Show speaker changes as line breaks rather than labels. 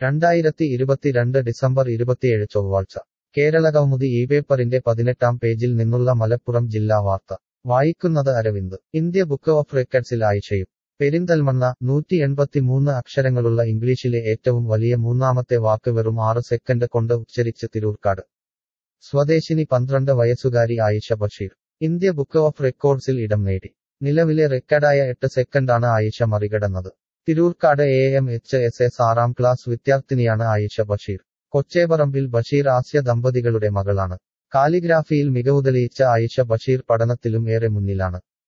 രണ്ടായിരത്തി ഇരുപത്തിരണ്ട് ഡിസംബർ ഇരുപത്തിയേഴ് ചൊവ്വാഴ്ച കേരള കൗമുദി ഈ പേപ്പറിന്റെ പതിനെട്ടാം പേജിൽ നിന്നുള്ള മലപ്പുറം ജില്ലാ വാർത്ത വായിക്കുന്നത് അരവിന്ദ് ഇന്ത്യ ബുക്ക് ഓഫ് റെക്കഡ്സിൽ ആയിഷയും പെരിന്തൽമണ്ണ നൂറ്റി എൺപത്തിമൂന്ന് അക്ഷരങ്ങളുള്ള ഇംഗ്ലീഷിലെ ഏറ്റവും വലിയ മൂന്നാമത്തെ വാക്ക് വെറും ആറ് സെക്കൻഡ് കൊണ്ട് ഉച്ചരിച്ച് തിരൂർക്കാട് സ്വദേശിനി പന്ത്രണ്ട് വയസ്സുകാരി Ayisha Basheer India book of റെക്കോർഡ്സിൽ ഇടം നേടി നിലവിലെ റെക്കഡായ എട്ട് സെക്കൻഡാണ് ആയിഷ മറികടന്നത് Tirurkkad A M H S S ആറാം ക്ലാസ് വിദ്യാർത്ഥിനിയാണ് ആയിഷ ബഷീർ കൊച്ചേപറമ്പിൽ ബഷീർ ആസ്യ ദമ്പതികളുടെ മകളാണ് കാലിഗ്രാഫിയിൽ മികവ് തെളിയിച്ച ആയിഷ ബഷീർ പഠനത്തിലും ഏറെ മുന്നിലാണ്